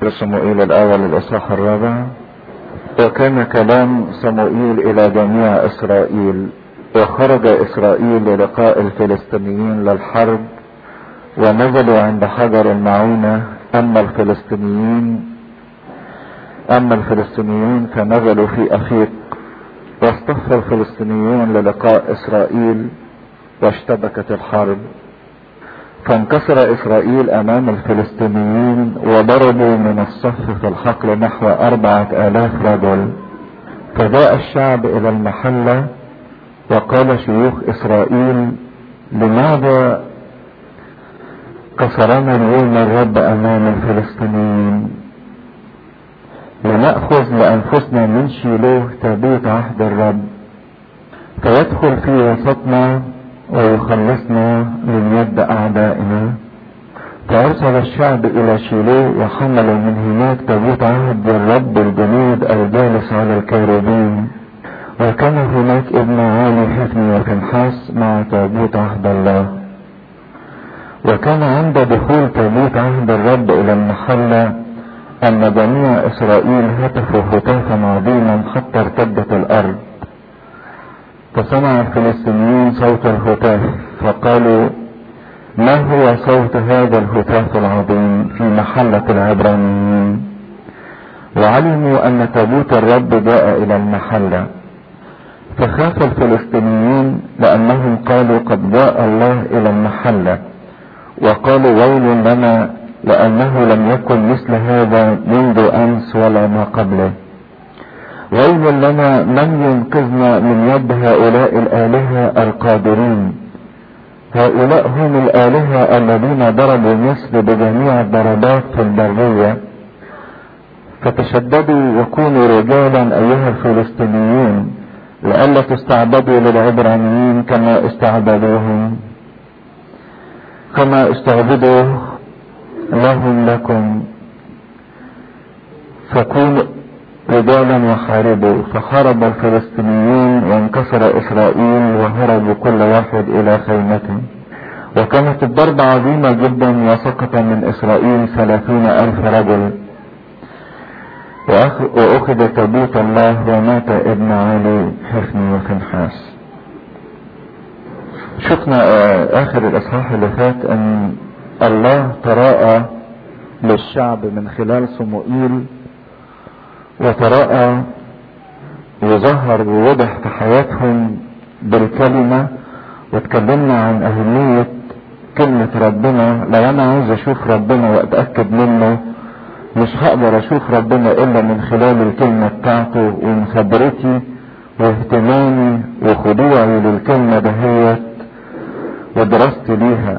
سفر صموئيل الأول الإصحاح الرابع وكان كلام صموئيل إلى جميع إسرائيل وخرج إسرائيل للقاء الفلسطينيين للحرب ونزلوا عند حجر المعونة أما الفلسطينيين أما الفلسطينيون فنزلوا في أفيق واصطف الفلسطينيون للقاء إسرائيل واشتبكت الحرب فانكسر إسرائيل أمام الفلسطينيين وضربوا من الصف في الحقل نحو أربعة آلاف رجل فجاء الشعب إلى المحلة وقال شيوخ إسرائيل لماذا كسرنا اليوم الرب أمام الفلسطينيين لنأخذ لأنفسنا من شيلوه تابوت عهد الرب فيدخل في وسطنا ويخلصنا من يد أعدائنا فأرسل الشعب إلى شيلوه وحملوا من هناك تابوت عهد الرب الجنود الجالس على الكيروبين وكان هناك ابن عالي حفني وفنحاس مع تابوت عهد الله وكان عند دخول تابوت عهد الرب إلى المحلة أن جميع إسرائيل هتفوا هتافا عظيما حتى ارتدت الأرض فسمع الفلسطينيون صوت الهتاف فقالوا ما هو صوت هذا الهتاف العظيم في محلة العبرانيين وعلموا أن تابوت الرب جاء إلى المحلة فخاف الفلسطينيين لأنهم قالوا قد جاء الله إلى المحلة وقالوا ويل لنا لأنه لم يكن مثل هذا منذ أمس ولا ما قبله ويل لنا من ينقذنا من يد هؤلاء الآلهة القادرين هؤلاء هم الآلهة الذين ضربوا مصر بجميع الضربات في البرية فتشددوا وكونوا رجالا أيها الفلسطينيون لئلا تستعبدوا للعبرانيين كما استعبدوهم كما استعبدوا لهم لكم فكونوا رجالا وحاربوا فحارب الفلسطينيون وانكسر اسرائيل وهربوا كل واحد الى خيمته وكانت الضربة عظيمة جدا وسقط من اسرائيل ثلاثون الف رجل واخذ تابوت الله ومات ابن علي حفني وفنحاس شفنا اخر الاصحاح اللي فات ان الله تراءى للشعب من خلال صموئيل وتراءى وظهر ووضح في حياتهم بالكلمة واتكلمنا عن أهمية كلمة ربنا لو أنا عايز أشوف ربنا وأتأكد منه مش هقدر أشوف ربنا إلا من خلال الكلمة بتاعته ومن خبرتي واهتمامي وخضوعي للكلمة دهيت ودراستي ليها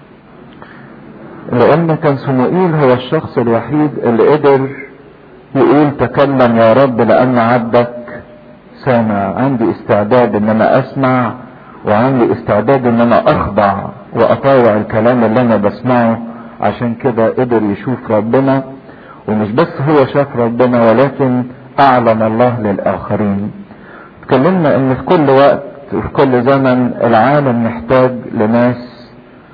لأن كان صموئيل هو الشخص الوحيد اللي قدر يقول تكلم يا رب لأن عبدك سامع عندي استعداد ان انا اسمع وعندي استعداد ان انا اخضع واطاوع الكلام اللي انا بسمعه عشان كده قدر يشوف ربنا ومش بس هو شاف ربنا ولكن اعلن الله للاخرين اتكلمنا ان في كل وقت وفي كل زمن العالم محتاج لناس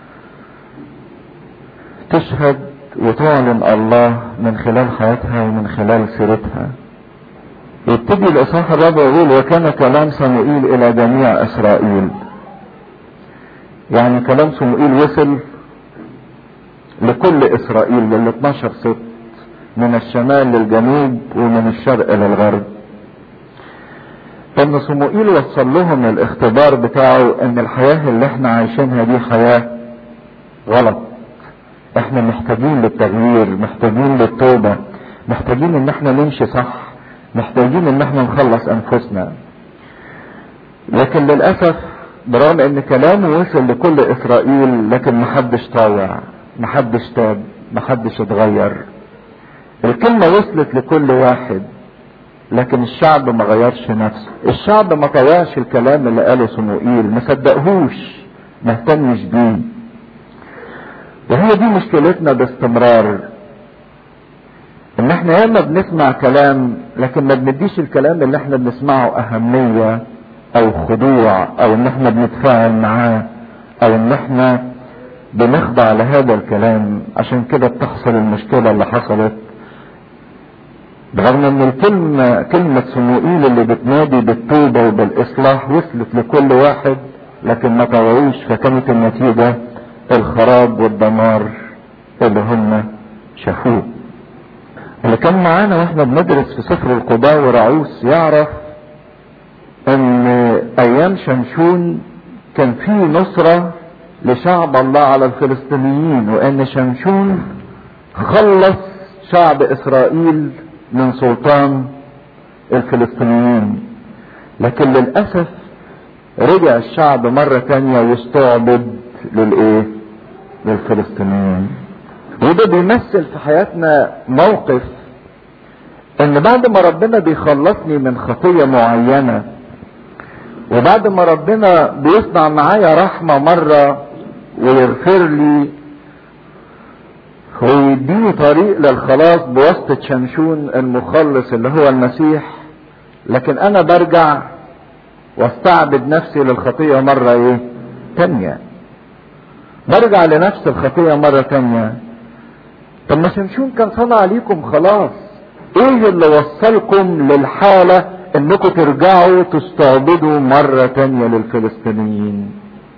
تشهد وتعلن الله من خلال حياتها ومن خلال سيرتها يبتدي الاصحاح الرابع يقول وكان كلام صموئيل الى جميع اسرائيل يعني كلام صموئيل وصل لكل اسرائيل لل 12 ست من الشمال للجنوب ومن الشرق للغرب ان صموئيل وصل لهم الاختبار بتاعه ان الحياة اللي احنا عايشينها دي حياة غلط احنا محتاجين للتغيير محتاجين للتوبة محتاجين ان احنا نمشي صح محتاجين ان احنا نخلص انفسنا لكن للأسف برغم ان كلامه وصل لكل اسرائيل لكن محدش طاوع محدش تاب محدش اتغير الكلمة وصلت لكل واحد لكن الشعب ما غيرش نفسه الشعب ما طوعش الكلام اللي قاله صموئيل ما صدقهوش ما اهتمش بيه وهي دي مشكلتنا باستمرار ان احنا ياما بنسمع كلام لكن ما بنديش الكلام اللي احنا بنسمعه اهمية او خضوع او ان احنا بنتفاعل معاه او ان احنا بنخضع لهذا الكلام عشان كده بتحصل المشكلة اللي حصلت برغم ان الكلمة كلمة صموئيل اللي بتنادي بالتوبة وبالاصلاح وصلت لكل واحد لكن ما طوعوش فكانت النتيجة الخراب والدمار اللي هم شافوه اللي كان معانا واحنا بندرس في سفر القضاء ورعوس يعرف ان ايام شمشون كان في نصرة لشعب الله على الفلسطينيين وان شمشون خلص شعب اسرائيل من سلطان الفلسطينيين لكن للأسف رجع الشعب مرة تانية واستعبد للايه للفلسطينيين وده بيمثل في حياتنا موقف ان بعد ما ربنا بيخلصني من خطية معينة وبعد ما ربنا بيصنع معايا رحمة مرة ويغفر لي ويديني طريق للخلاص بواسطة شمشون المخلص اللي هو المسيح لكن انا برجع واستعبد نفسي للخطية مرة ايه تانية برجع لنفس الخطية مرة تانية طب ما شمشون كان صنع ليكم خلاص ايه اللي وصلكم للحالة انكم ترجعوا تستعبدوا مرة تانية للفلسطينيين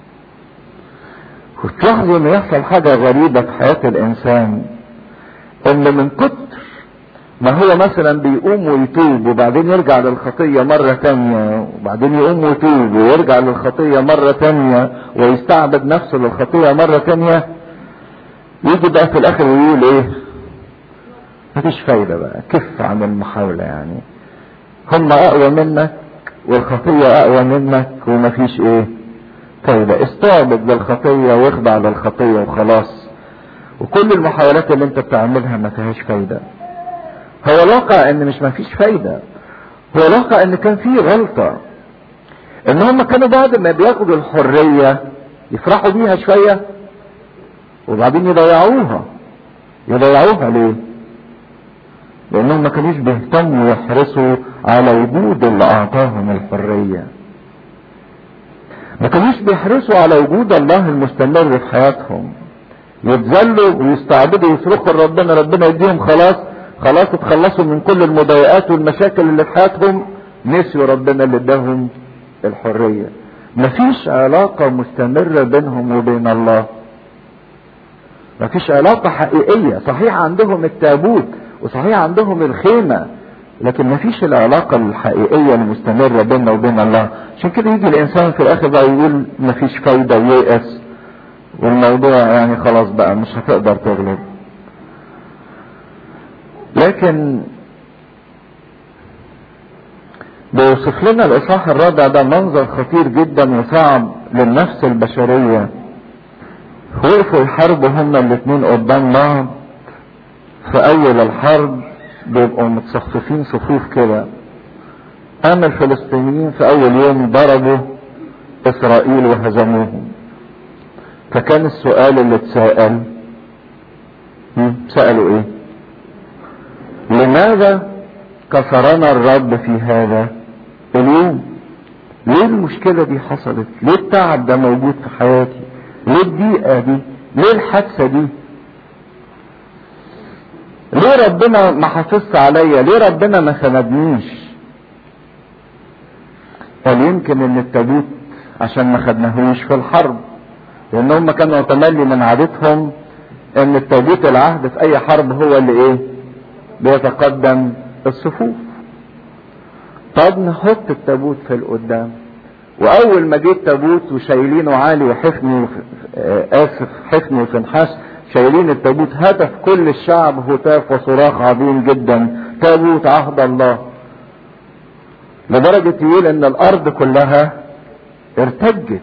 وتلاحظوا ان يحصل حاجة غريبة في حياة الانسان ان من كتر ما هو مثلا بيقوم ويتوب وبعدين يرجع للخطية مرة تانية وبعدين يقوم ويتوب ويرجع للخطية مرة تانية ويستعبد نفسه للخطية مرة تانية يجي بقى في الاخر ويقول ايه مفيش فايدة بقى كف عن المحاولة يعني هم اقوى منك والخطية اقوى منك ومفيش ايه فايدة استعبد للخطية واخضع للخطية وخلاص وكل المحاولات اللي انت بتعملها ما فيهاش فايدة هو الواقع ان مش ما فيش فايدة هو الواقع ان كان في غلطة ان هم كانوا بعد ما بياخدوا الحرية يفرحوا بيها شوية وبعدين يضيعوها يضيعوها ليه لانهم ما كانوش بيهتموا ويحرصوا على وجود اللي اعطاهم الحريه ما كانوش بيحرصوا على وجود الله المستمر في حياتهم يتذلوا ويستعبدوا ويصرخوا لربنا ربنا يديهم خلاص خلاص اتخلصوا من كل المضايقات والمشاكل اللي في حياتهم نسيوا ربنا اللي اداهم الحريه مفيش علاقه مستمره بينهم وبين الله مفيش علاقه حقيقيه صحيح عندهم التابوت وصحيح عندهم الخيمه لكن مفيش العلاقة الحقيقية المستمرة بيننا وبين الله عشان كده يجي الانسان في الاخر بقى يقول مفيش فايدة وييأس والموضوع يعني خلاص بقى مش هتقدر تغلب لكن بيوصف لنا الاصحاح الرابع ده منظر خطير جدا وصعب للنفس البشرية وقفوا يحاربوا هما الاتنين قدام بعض في اول الحرب بيبقوا متصففين صفوف كده اما الفلسطينيين في اول يوم ضربوا اسرائيل وهزموهم فكان السؤال اللي اتسأل سألوا ايه لماذا كسرنا الرب في هذا اليوم ليه المشكلة دي حصلت ليه التعب ده موجود في حياتي ليه الضيقة دي ليه الحادثة دي ليه ربنا ما حافظش عليا ليه ربنا ما سندنيش قال يمكن ان التابوت عشان ما خدناهوش في الحرب لان هم كانوا تملي من عادتهم ان التابوت العهد في اي حرب هو اللي ايه بيتقدم الصفوف طب نحط التابوت في القدام واول ما جه التابوت وشايلينه عالي وحفني اسف حفني وفنحاس شايلين التابوت هتف كل الشعب هتاف وصراخ عظيم جدا تابوت عهد الله لدرجة يقول ان الارض كلها ارتجت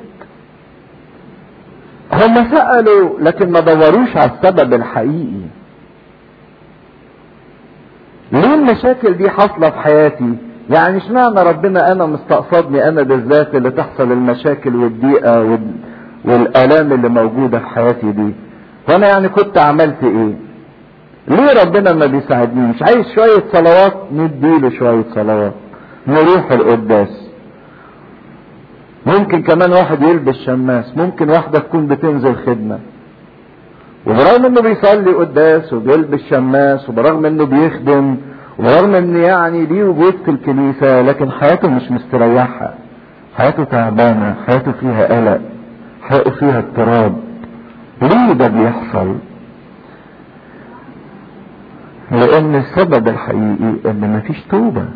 هم سألوا لكن ما دوروش على السبب الحقيقي ليه المشاكل دي حاصلة في حياتي يعني اشمعنى ربنا انا مستقصدني انا بالذات اللي تحصل المشاكل والضيقة والالام اللي موجودة في حياتي دي وانا يعني كنت عملت ايه ليه ربنا ما بيساعدنيش عايز شوية صلوات نديله شوية صلوات نروح القداس ممكن كمان واحد يلبس شماس ممكن واحدة تكون بتنزل خدمة وبرغم انه بيصلي قداس وبيلبس شماس وبرغم انه بيخدم ورغم ان يعني ليه وجود في الكنيسة لكن حياته مش مستريحة حياته تعبانة حياته فيها قلق حياته فيها اضطراب ليه ده بيحصل لان السبب الحقيقي ان مفيش توبة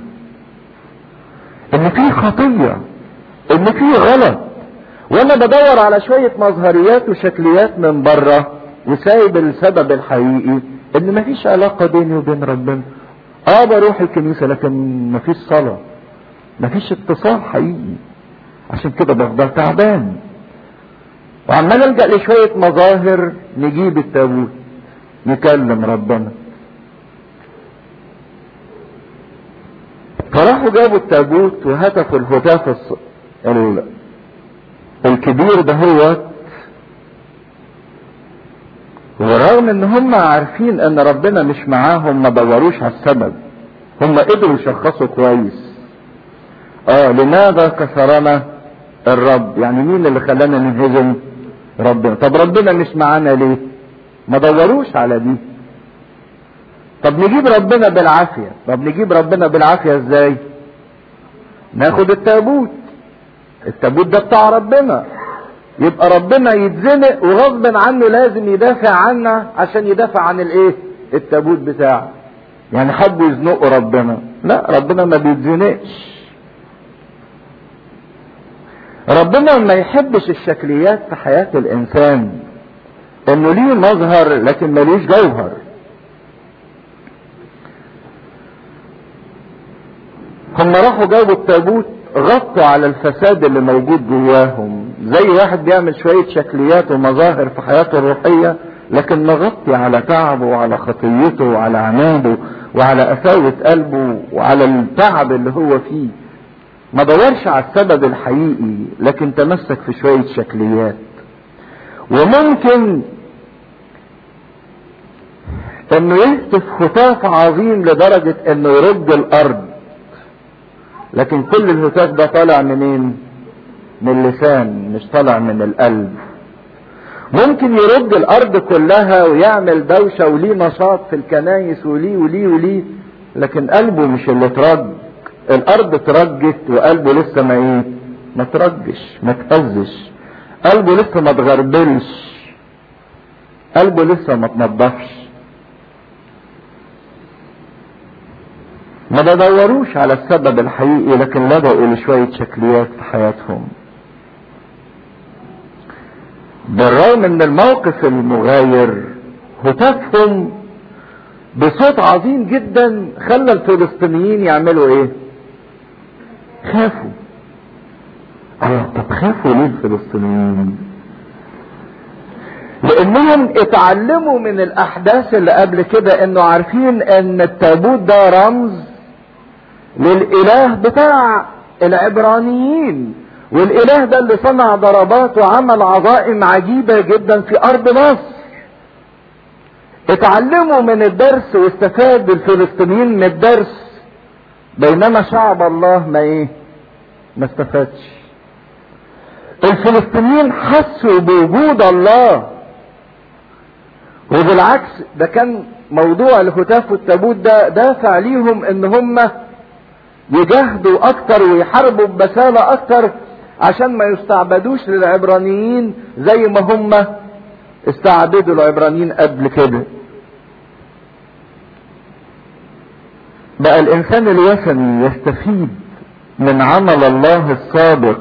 ان في خطية ان في غلط وانا بدور على شوية مظهريات وشكليات من بره وسايب السبب الحقيقي ان مفيش علاقة بيني وبين ربنا اه بروح الكنيسة لكن مفيش صلاة مفيش اتصال حقيقي عشان كده بفضل تعبان وعمال الجا لشوية مظاهر نجيب التابوت نكلم ربنا فراحوا جابوا التابوت وهتفوا الهتاف الص... ال... الكبير ده هو ورغم ان هم عارفين ان ربنا مش معاهم ما دوروش على السبب هم قدروا يشخصوا كويس اه لماذا كسرنا الرب يعني مين اللي خلانا ننهزم ربنا طب ربنا مش معانا ليه ما دوروش على دي طب نجيب ربنا بالعافية طب نجيب ربنا بالعافية ازاي ناخد التابوت التابوت ده بتاع ربنا يبقى ربنا يتزنق وغصب عنه لازم يدافع عنا عشان يدافع عن الايه التابوت بتاعه يعني حبوا يزنقوا ربنا لا ربنا ما بيتزنقش ربنا ما يحبش الشكليات في حياة الانسان انه ليه مظهر لكن ملوش جوهر هم راحوا جابوا التابوت غطوا على الفساد اللي موجود جواهم زي واحد بيعمل شوية شكليات ومظاهر في حياته الروحية لكن مغطي على تعبه وعلى خطيته وعلى عناده وعلى قساوة قلبه وعلى التعب اللي هو فيه ما دورش على السبب الحقيقي لكن تمسك في شوية شكليات وممكن انه يهتف هتاف عظيم لدرجة انه يرد الارض لكن كل الهتاف ده طالع منين من اللسان مش طالع من القلب ممكن يرد الارض كلها ويعمل دوشة وليه نشاط في الكنايس وليه وليه وليه لكن قلبه مش اللي ترج الارض ترجت وقلبه لسه ما ايه ما ترجش ما تهزش قلبه لسه ما تغربلش قلبه لسه ما تنضفش ما بدوروش على السبب الحقيقي لكن لجأوا لشوية شكليات في حياتهم بالرغم من الموقف المغاير هتافهم بصوت عظيم جدا خلى الفلسطينيين يعملوا ايه خافوا اه طب خافوا ليه الفلسطينيين لانهم اتعلموا من الاحداث اللي قبل كده انه عارفين ان التابوت ده رمز للاله بتاع العبرانيين والاله ده اللي صنع ضربات وعمل عظائم عجيبه جدا في ارض مصر اتعلموا من الدرس واستفاد الفلسطينيين من الدرس بينما شعب الله ما ايه ما استفادش الفلسطينيين حسوا بوجود الله وبالعكس ده كان موضوع الهتاف والتابوت ده دافع ليهم ان هم يجاهدوا اكتر ويحاربوا ببسالة اكتر عشان ما يستعبدوش للعبرانيين زي ما هم استعبدوا العبرانيين قبل كده بقى الانسان الوثني يستفيد من عمل الله السابق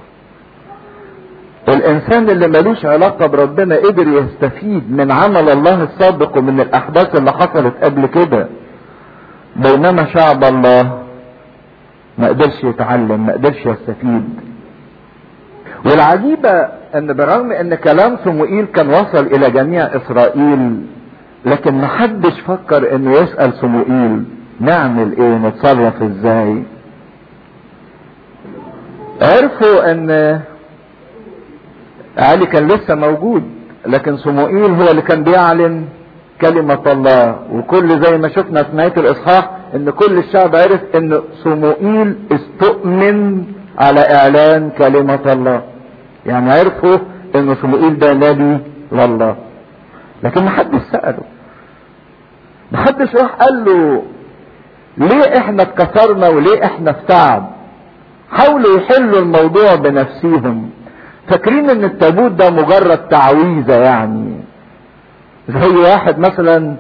الانسان اللي ملوش علاقة بربنا قدر يستفيد من عمل الله السابق ومن الاحداث اللي حصلت قبل كده بينما شعب الله ما قدرش يتعلم ما قدرش يستفيد والعجيبة ان برغم ان كلام صموئيل كان وصل الى جميع اسرائيل لكن محدش فكر انه يسأل صموئيل نعمل ايه نتصرف ازاي عرفوا ان علي كان لسه موجود لكن صموئيل هو اللي كان بيعلن كلمة الله وكل زي ما شفنا في نهاية الإصحاح إن كل الشعب عرف إن صموئيل استؤمن على إعلان كلمة الله يعني عرفوا إن صموئيل ده نبي لله لكن محدش سأله محدش راح قال له ليه احنا اتكسرنا وليه احنا في تعب حاولوا يحلوا الموضوع بنفسيهم فاكرين ان التابوت ده مجرد تعويذه يعني زي واحد مثلا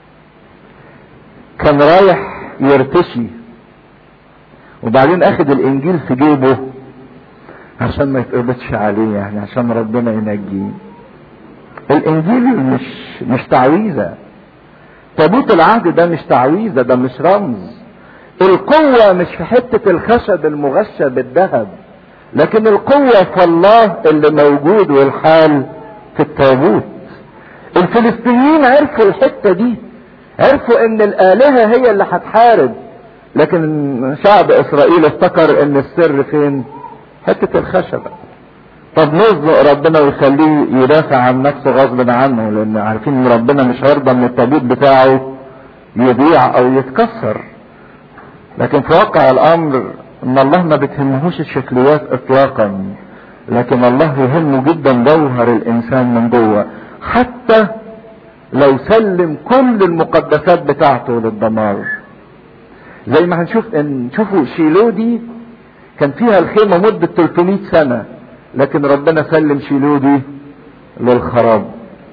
كان رايح يرتشي وبعدين اخد الانجيل في جيبه عشان ما يتقبضش عليه يعني عشان ربنا ينجيه الانجيل مش مش تعويذه تابوت العهد ده مش تعويذه ده مش رمز القوه مش في حته الخشب المغشى بالذهب لكن القوه في الله اللي موجود والحال في التابوت الفلسطينيين عرفوا الحته دي عرفوا ان الالهه هي اللي هتحارب لكن شعب اسرائيل افتكر ان السر فين حته الخشبه طب نزنق ربنا ويخليه يدافع عن نفسه غصب عنه لان عارفين ان ربنا مش هيرضى ان التابوت بتاعه يضيع او يتكسر لكن في واقع الامر ان الله ما بتهمهوش الشكليات اطلاقا لكن الله يهمه جدا جوهر الانسان من جوه حتى لو سلم كل المقدسات بتاعته للدمار زي ما هنشوف ان شوفوا شيلو دي كان فيها الخيمه مده 300 سنه لكن ربنا سلم شيلو دي للخراب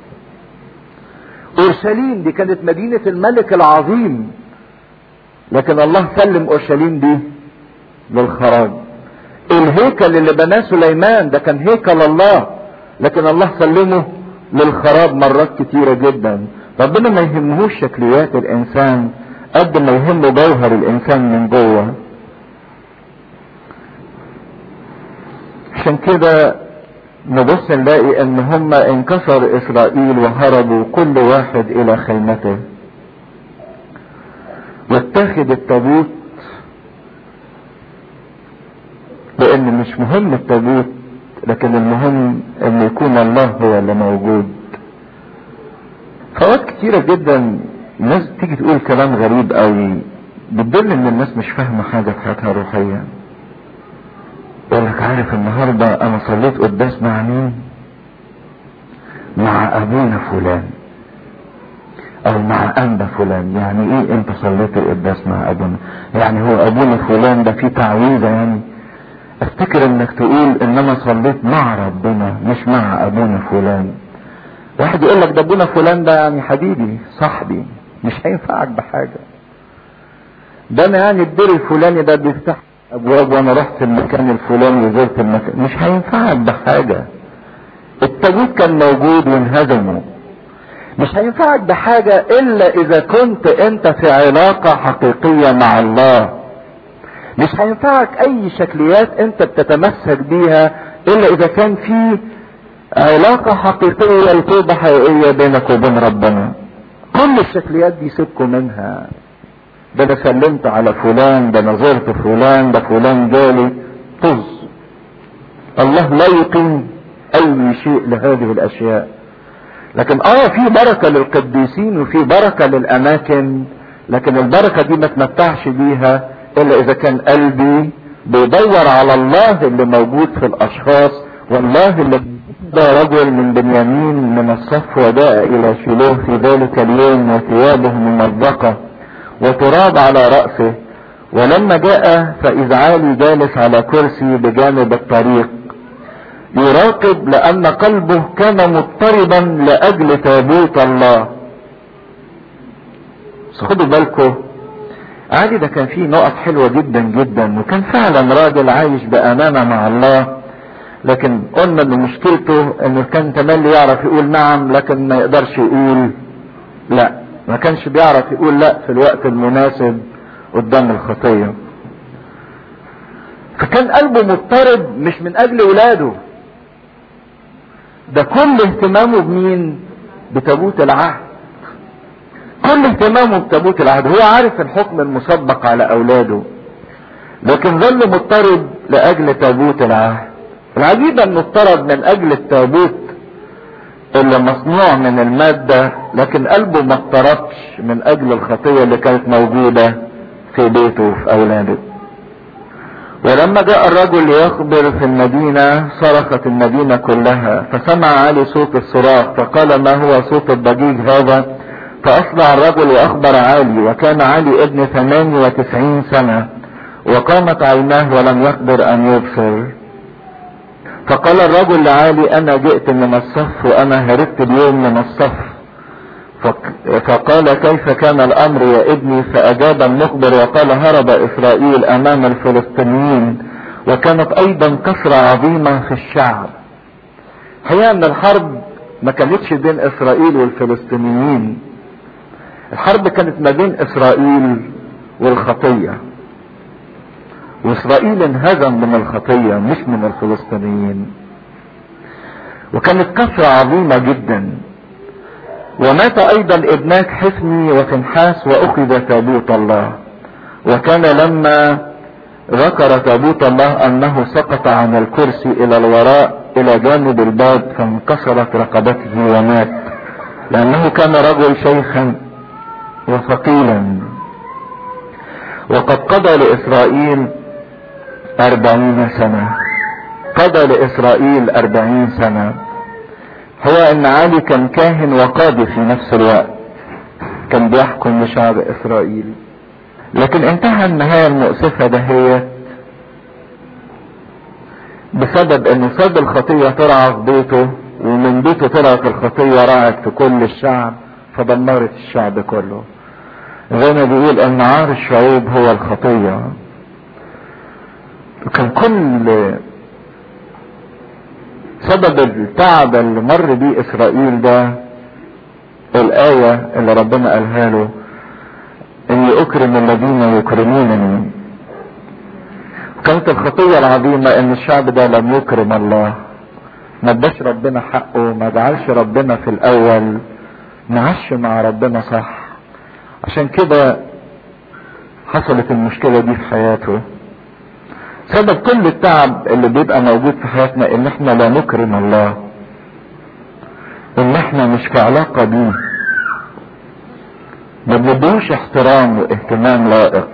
اورشليم دي كانت مدينه الملك العظيم لكن الله سلم اورشليم دي للخراب الهيكل اللي بناه سليمان ده كان هيكل الله لكن الله سلمه للخراب مرات كتيره جدا ربنا ما يهمهوش شكليات الانسان قد ما يهمه جوهر الانسان من جوه عشان كده نبص نلاقي ان هم انكسر اسرائيل وهربوا كل واحد الى خيمته واتخذ التابوت لان مش مهم التابوت لكن المهم ان يكون الله هو اللي موجود فوقت كتيرة جدا الناس تيجي تقول كلام غريب قوي بتدل ان الناس مش فاهمة حاجة في حياتها الروحية يقول لك عارف النهاردة انا صليت قداس مع مين مع ابونا فلان او مع انبا فلان يعني ايه انت صليت القداس مع ابونا يعني هو ابونا فلان ده فيه تعويذة يعني افتكر انك تقول ان انا صليت مع ربنا مش مع ابونا فلان واحد يقول لك ده ابونا فلان ده يعني حبيبي صاحبي مش هينفعك بحاجة ده انا يعني الدير الفلاني ده بيفتح ابواب وانا رحت المكان الفلاني وزرت المكان مش هينفعك بحاجة التابوت كان موجود وانهزموا مش هينفعك بحاجة الا اذا كنت انت في علاقة حقيقية مع الله مش هينفعك اي شكليات انت بتتمسك بيها الا اذا كان في علاقة حقيقية وتوبة حقيقية بينك وبين ربنا كل الشكليات دي سيبكوا منها ده انا سلمت على فلان ده انا زرت فلان ده فلان جالي طز الله لا يقيم اي شيء لهذه الاشياء لكن اه في بركة للقديسين وفي بركة للاماكن لكن البركة دي ما تمتعش بيها الا اذا كان قلبي بيدور على الله اللي موجود في الاشخاص والله اللي ده رجل من بنيامين من الصف وجاء الى شيلوه في ذلك اليوم وثيابه ممزقة وتراب على رأسه ولما جاء فإذ عالي جالس على كرسي بجانب الطريق يراقب لأن قلبه كان مضطربا لأجل تابوت الله بس خدوا بالكم عادي ده كان فيه نقط حلوة جدا جدا وكان فعلا راجل عايش بأمانة مع الله لكن قلنا ان مشكلته انه كان تملي يعرف يقول نعم لكن ما يقدرش يقول لا ما كانش بيعرف يقول لا في الوقت المناسب قدام الخطية فكان قلبه مضطرب مش من اجل ولاده ده كل اهتمامه بمين بتابوت العهد كل اهتمامه بتابوت العهد هو عارف الحكم المسبق على اولاده لكن ظل مضطرب لاجل تابوت العهد العجيب انه اضطرب من اجل التابوت اللي مصنوع من المادة لكن قلبه ما اضطربش من اجل الخطية اللي كانت موجودة في بيته وفي اولاده ولما جاء الرجل ليخبر في المدينة صرخت المدينة كلها فسمع علي صوت الصراخ فقال ما هو صوت الضجيج هذا فأصبع الرجل وأخبر علي وكان علي ابن ثمان وتسعين سنة وقامت عيناه ولم يقدر أن يبصر فقال الرجل لعالي أنا جئت من الصف وأنا هربت اليوم من الصف فقال كيف كان الأمر يا ابني فأجاب المخبر وقال هرب إسرائيل أمام الفلسطينيين وكانت أيضا كسرة عظيمة في الشعب هي أن الحرب ما كانتش بين إسرائيل والفلسطينيين الحرب كانت ما بين إسرائيل والخطية وإسرائيل انهزم من الخطية مش من الفلسطينيين وكانت كسرة عظيمة جدا ومات ايضا ابناك حسني وفنحاس واخذ تابوت الله وكان لما ذكر تابوت الله انه سقط عن الكرسي الى الوراء الى جانب الباب فانكسرت رقبته ومات لانه كان رجل شيخا وثقيلا وقد قضى لاسرائيل اربعين سنة قضى لاسرائيل اربعين سنة هو ان علي كان كاهن وقاضي في نفس الوقت كان بيحكم لشعب اسرائيل لكن انتهى النهاية المؤسفة دهيت بسبب ان ساب الخطية ترعى في بيته ومن بيته طلعت الخطية رعت في كل الشعب فدمرت الشعب كله زي ما بيقول ان عار الشعوب هو الخطية وكان كل سبب التعب اللي مر بيه اسرائيل ده الآية اللي ربنا قالها له اني اكرم الذين يكرمونني كانت الخطية العظيمة ان الشعب ده لم يكرم الله ما اداش ربنا حقه ما جعلش ربنا في الاول معش مع ربنا صح عشان كده حصلت المشكلة دي في حياته سبب كل التعب اللي بيبقى موجود في حياتنا ان احنا لا نكرم الله ان احنا مش في علاقة بيه ما بندوش احترام واهتمام لائق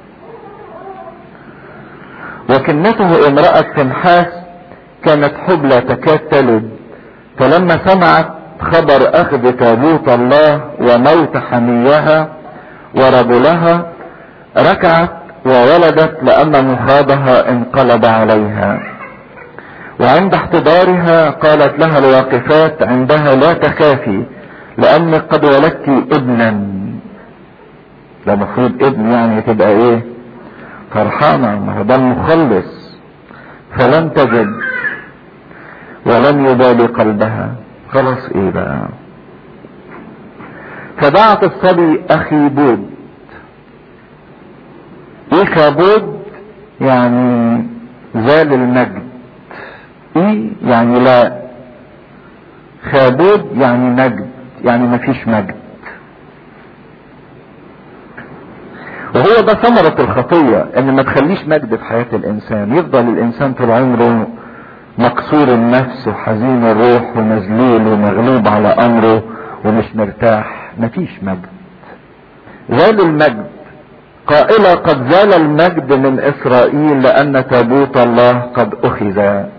وكنته امرأة فنحاس كانت حبلى تكاد تلد فلما سمعت خبر اخذ تابوت الله وموت حميها ورجلها ركعت وولدت لأن مخاضها انقلب عليها وعند احتضارها قالت لها الواقفات عندها لا تخافي لأنك قد ولدت ابنا ده المفروض ابن يعني تبقى ايه فرحانة ما هو ده المخلص فلم تجد ولم يبالي قلبها خلاص ايه بقى فدعت الصبي اخي بود ايه كابود يعني زال المجد ايه يعني لا خابود يعني مجد يعني مفيش مجد وهو ده ثمرة الخطية ان ما تخليش مجد في حياة الانسان يفضل الانسان طول عمره مكسور النفس وحزين الروح ومذلول ومغلوب على امره ومش مرتاح مفيش مجد زال المجد قائلة قد زال المجد من اسرائيل لان تابوت الله قد اخذ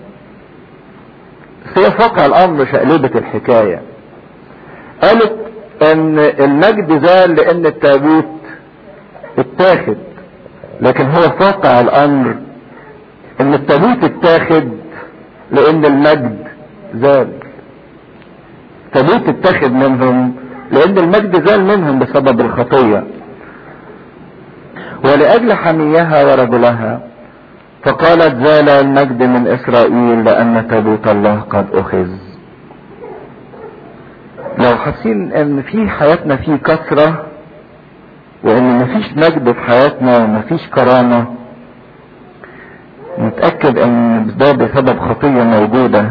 هي فوق الامر شقلبة الحكاية قالت ان المجد زال لان التابوت اتاخد لكن هو واقع الامر ان التابوت اتاخد لان المجد زال التابوت اتاخد منهم لان المجد زال منهم بسبب الخطية ولأجل حميها ورجلها فقالت زال المجد من اسرائيل لان تابوت الله قد اخذ لو حاسين ان في حياتنا في كثره وان مفيش مجد في حياتنا ومفيش كرامة نتأكد ان ده بسبب خطية موجودة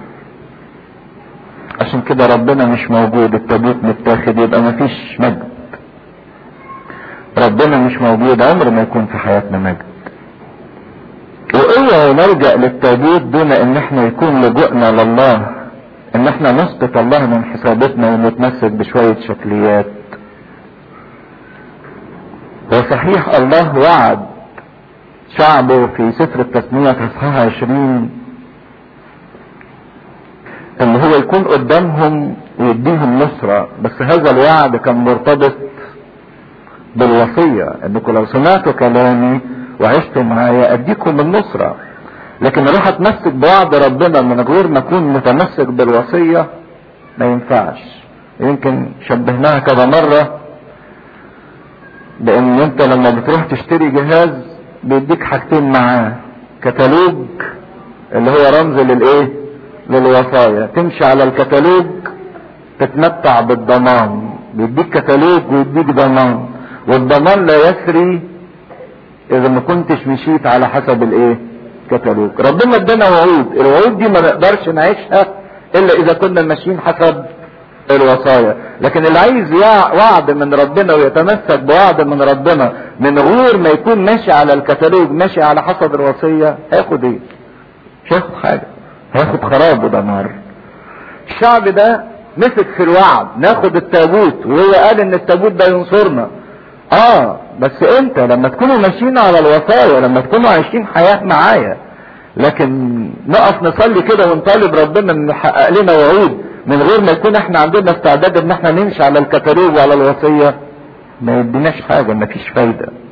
عشان كده ربنا مش موجود التابوت متاخد يبقى مفيش مجد ربنا مش موجود عمر ما يكون في حياتنا مجد واوعى نلجأ للتابوت دون ان احنا يكون لجوءنا لله ان احنا نسقط الله من حساباتنا ونتمسك بشوية شكليات وصحيح الله وعد شعبه في سفر التثنية اصحاح عشرين ان هو يكون قدامهم ويديهم نصرة بس هذا الوعد كان مرتبط بالوصية انكم لو سمعتوا كلامي وعشتوا معايا اديكم النصرة لكن اروح اتمسك بوعد ربنا من غير ما اكون متمسك بالوصية ما ينفعش يمكن شبهناها كذا مرة بان انت لما بتروح تشتري جهاز بيديك حاجتين معاه كتالوج اللي هو رمز للايه للوصايا تمشي على الكتالوج تتمتع بالضمان بيديك كتالوج ويديك ضمان والضمان لا يسري اذا ما كنتش مشيت على حسب الايه كتالوج ربنا ادانا وعود الوعود دي ما نقدرش نعيشها الا اذا كنا ماشيين حسب الوصايا لكن اللي عايز وعد من ربنا ويتمسك بوعد من ربنا من غير ما يكون ماشي على الكتالوج ماشي على حسب الوصية هياخد ايه مش هياخد حاجة هياخد خراب ودمار الشعب ده مسك في الوعد ناخد التابوت وهو قال ان التابوت ده ينصرنا اه بس انت لما تكونوا ماشيين على الوصايا لما تكونوا عايشين حياة معايا لكن نقف نصلي كده ونطالب ربنا انه يحقق لنا وعود من غير ما يكون احنا عندنا استعداد ان احنا نمشي على الكتالوج وعلى الوصية ما يديناش حاجة ما فيش فايدة